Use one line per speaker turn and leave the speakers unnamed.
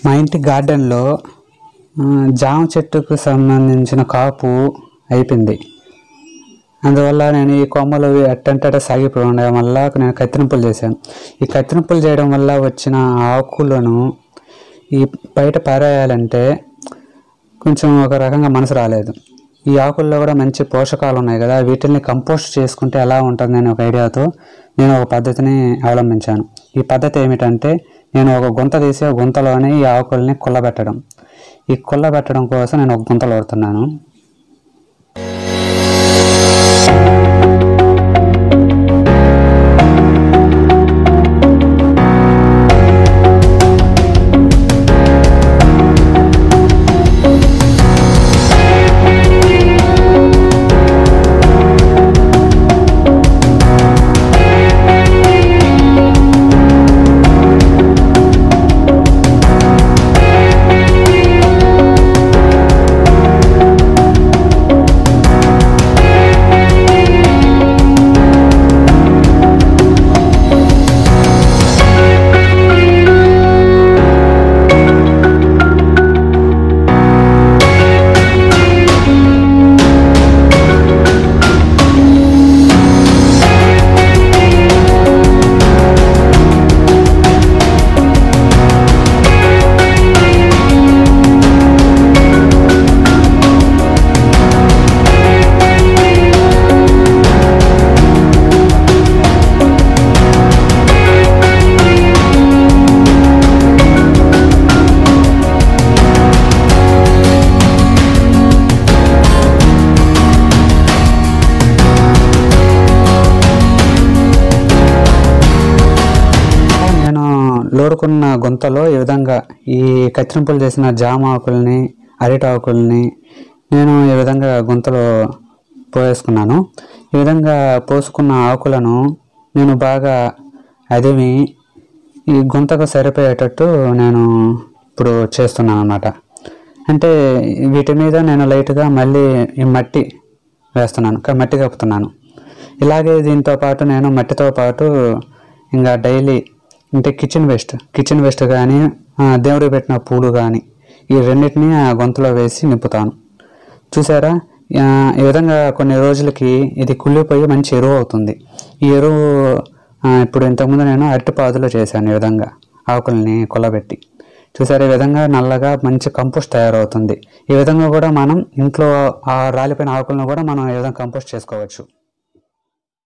మా ఇంటి గార్డెన్లో ఆ, జామ చెట్టుకు సంబంధించిన కాపు అయిపోయింది అందువల్ల నేను ఈ కొమ్మలు అట్టంటే సాగిపోయి ఉండడం వల్ల నేను కత్తిరింపులు చేశాను ఈ కత్తిరింపులు చేయడం వల్ల వచ్చిన ఆకులను ఈ బయట పారేయాలంటే కొంచెం ఒక రకంగా మనసు రాలేదు ఈ ఆకుల్లో కూడా మంచి పోషకాలు ఉన్నాయి కదా వీటిని కంపోస్ట్ చేసుకుంటే ఎలా ఉంటుంది అనే ఒక ఐడియాతో నేను ఒక పద్ధతిని అవలంబించాను ఈ పద్ధతి ఏమిటంటే నేను ఒక గుంత తీసి ఆ గుంతలోనే ఈ ఆకుల్ని కుల్లబెట్టడం ఈ కుల్లబెట్టడం కోసం నేను ఒక గుంతలు పడుతున్నాను నేను లోడుకున్న గుంతలో ఈ విధంగా ఈ కత్తిరింపులు చేసిన జామ ఆకుల్ని అరటి ఆకుల్ని నేను ఈ విధంగా గుంతలో పోసేసుకున్నాను ఈ విధంగా పోసుకున్న ఆకులను నేను బాగా అదిమి ఈ గుంతకు సరిపోయేటట్టు నేను ఇప్పుడు చేస్తున్నాను అన్నమాట అంటే వీటి మీద నేను లైట్గా మళ్ళీ ఈ మట్టి వేస్తున్నాను క- మట్టి కప్పుతున్నాను ఇలాగే దీంతో పాటు నేను మట్టితో పాటు ఇంకా డైలీ అంటే కిచెన్ వేస్ట్ కిచెన్ వేస్ట్ కానీ దేవుడికి పెట్టిన పూలు కానీ ఈ రెండింటిని ఆ గొంతులో వేసి నింపుతాను చూసారా ఆ, ఈ విధంగా కొన్ని రోజులకి ఇది కుళ్ళిపోయి మంచి ఎరువు అవుతుంది ఈ ఎరువు ఆ, ఇప్పుడు ఇంతకుముందు నేను అరటిపాదులో చేశాను ఈ విధంగా ఆకుల్ని కొల్లబెట్టి చూసారు ఈ విధంగా నల్లగా మంచి కంపోస్ట్ తయారవుతుంది ఈ విధంగా కూడా మనం ఇంట్లో ఆ రాలిపోయిన ఆకులను కూడా మనం ఈ విధంగా కంపోస్ట్ చేసుకోవచ్చు